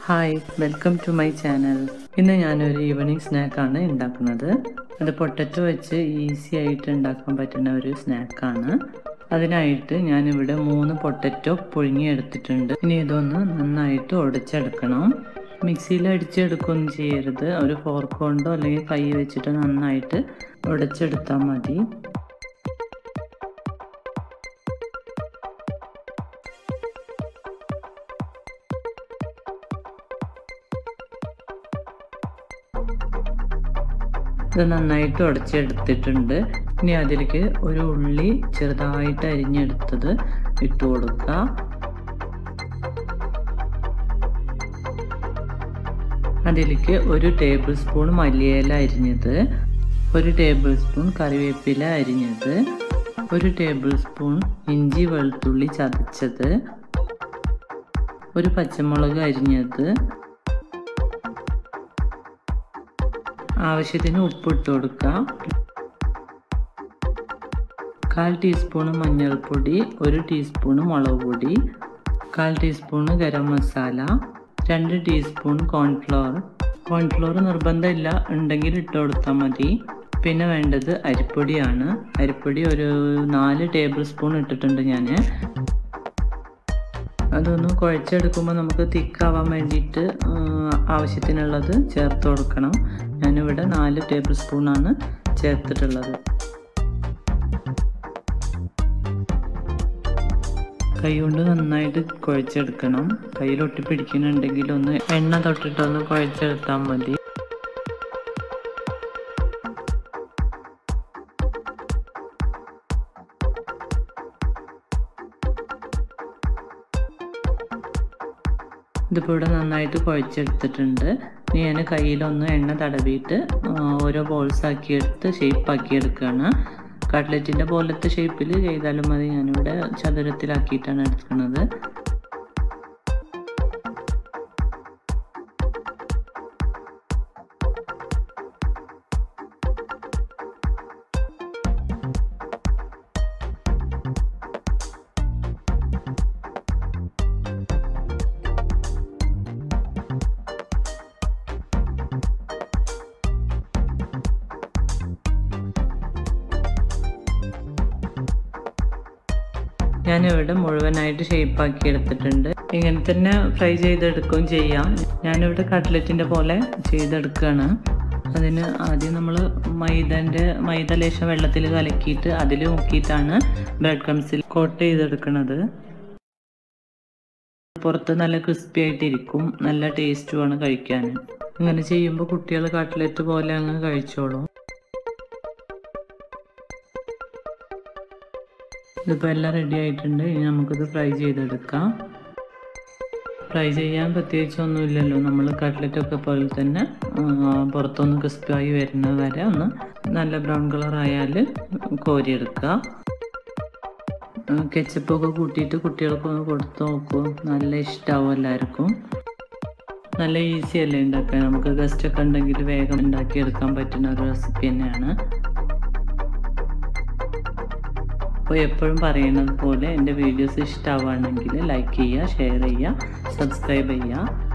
hi welcome to my channel ഇന്ന് ഞാനൊരു evening സ്നാക്കാണ് ഉണ്ടാക്കുന്നത് അത് പൊട്ടറ്റോ വെച്ച് ഈസി ആയിട്ട് ഉണ്ടാക്കാൻ പറ്റുന്ന ഒരു സ്നാക്കാണ് അതിനായിട്ട് ഞാനിവിടെ മൂന്ന് പൊട്ടറ്റോ പുഴുങ്ങിയെടുത്തിട്ടുണ്ട് ഇനി ഇതൊന്ന് നന്നായിട്ട് ഉടച്ചെടുക്കണം മിക്സിയിൽ അടിച്ചെടുക്കുകയൊന്നും ചെയ്യരുത് ഒരു ഫോർക്ക് കൊണ്ടോ അല്ലെങ്കിൽ കൈ വെച്ചിട്ട് നന്നായിട്ട് ഉടച്ചെടുത്താൽ മതി ഇത് നന്നായിട്ട് ഉടച്ചെടുത്തിട്ടുണ്ട് ഇനി അതിലേക്ക് ഒരു ഉള്ളി ചെറുതായിട്ട് അരിഞ്ഞെടുത്തത് ഇട്ട് കൊടുക്കുക അതിലേക്ക് ഒരു ടേബിൾ സ്പൂൺ മല്ലിയില അരിഞ്ഞത് ഒരു ടേബിൾ സ്പൂൺ കറിവേപ്പില അരിഞ്ഞത് ഒരു ടേബിൾ സ്പൂൺ ഇഞ്ചി വെളുത്തുള്ളി ചതച്ചത് ഒരു പച്ചമുളക് അരിഞ്ഞത് ആവശ്യത്തിന് ഉപ്പിട്ട് കൊടുക്കുക കാൽ ടീസ്പൂണ് മഞ്ഞൾപ്പൊടി ഒരു ടീസ്പൂണ് മുളക് പൊടി കാൽ ടീസ്പൂണ് ഗരം മസാല രണ്ട് ടീസ്പൂൺ കോൺഫ്ലോർ കോൺഫ്ലോർ നിർബന്ധമില്ല ഉണ്ടെങ്കിൽ ഇട്ട് കൊടുത്താൽ മതി പിന്നെ വേണ്ടത് അരിപ്പൊടിയാണ് അരിപ്പൊടി ഒരു നാല് ടേബിൾ സ്പൂൺ ഇട്ടിട്ടുണ്ട് ഞാൻ അതൊന്ന് കുഴച്ചെടുക്കുമ്പോൾ നമുക്ക് തിക്കാവാൻ വേണ്ടിയിട്ട് ആവശ്യത്തിനുള്ളത് ചേർത്ത് കൊടുക്കണം ഞാനിവിടെ നാല് ടേബിൾ സ്പൂണാണ് ചേർത്തിട്ടുള്ളത് കൈ കൊണ്ട് നന്നായിട്ട് കുഴച്ചെടുക്കണം കയ്യിൽ ഒട്ടിപ്പിടിക്കുന്നുണ്ടെങ്കിൽ ഒന്ന് എണ്ണ തൊട്ടിട്ടൊന്ന് കുഴച്ചെടുത്താൽ മതി ഇതിപ്പോൾ ഇവിടെ നന്നായിട്ട് കുഴച്ചെടുത്തിട്ടുണ്ട് ഇനി ഞാൻ കയ്യിലൊന്ന് എണ്ണ തടവിയിട്ട് ഓരോ ബോൾസ് ആക്കി എടുത്ത് ഷേപ്പ് ആക്കി എടുക്കുകയാണ് കട്ട്ലറ്റിൻ്റെ പോലത്തെ ഷേപ്പിൽ ചെയ്താലും മതി ഞാനിവിടെ ചതുരത്തിലാക്കിയിട്ടാണ് എടുക്കുന്നത് ഞാനിവിടെ മുഴുവനായിട്ട് ഷേപ്പാക്കി എടുത്തിട്ടുണ്ട് ഇങ്ങനെ തന്നെ ഫ്രൈ ചെയ്തെടുക്കുകയും ചെയ്യാം ഞാനിവിടെ കട്ട്ലറ്റിൻ്റെ പോലെ ചെയ്തെടുക്കുകയാണ് അതിന് ആദ്യം നമ്മൾ മൈദൻ്റെ മൈദ ലേശം വെള്ളത്തിൽ കലക്കിയിട്ട് അതിൽ മുക്കിയിട്ടാണ് ബ്രെഡ് ക്രംസിൽ കോട്ട് ചെയ്തെടുക്കുന്നത് പുറത്ത് നല്ല ക്രിസ്പി ആയിട്ടിരിക്കും നല്ല ടേസ്റ്റുമാണ് കഴിക്കാൻ ഇങ്ങനെ ചെയ്യുമ്പോൾ കുട്ടികൾ കട്ട്ലറ്റ് പോലെ അങ്ങ് കഴിച്ചോളും ഇതിപ്പോൾ എല്ലാം റെഡി ആയിട്ടുണ്ട് ഇനി നമുക്കിത് ഫ്രൈ ചെയ്തെടുക്കാം ഫ്രൈ ചെയ്യാൻ പ്രത്യേകിച്ച് ഒന്നുമില്ലല്ലോ നമ്മൾ കട്ട്ലറ്റൊക്കെ പോലെ തന്നെ പുറത്തൊന്ന് ക്രിസ്പായി വരുന്നത് വരെ ഒന്ന് നല്ല ബ്രൗൺ കളർ ആയാൽ കോരിയെടുക്കുക കെച്ചപ്പൊക്കെ കൂട്ടിയിട്ട് കുട്ടികൾക്കൊന്ന് കൊടുത്ത് നോക്കൂ നല്ല ഇഷ്ടമാവും എല്ലാവർക്കും നല്ല ഈസി അല്ലേ ഉണ്ടാക്കാൻ നമുക്ക് ഗസ്റ്റൊക്കെ ഉണ്ടെങ്കിൽ വേഗം ഉണ്ടാക്കിയെടുക്കാൻ പറ്റുന്ന ഒരു റെസിപ്പി തന്നെയാണ് അപ്പോൾ എപ്പോഴും പറയുന്നത് പോലെ എൻ്റെ വീഡിയോസ് ഇഷ്ടമാവുകയാണെങ്കിൽ ലൈക്ക് ചെയ്യുക ഷെയർ ചെയ്യുക സബ്സ്ക്രൈബ് ചെയ്യുക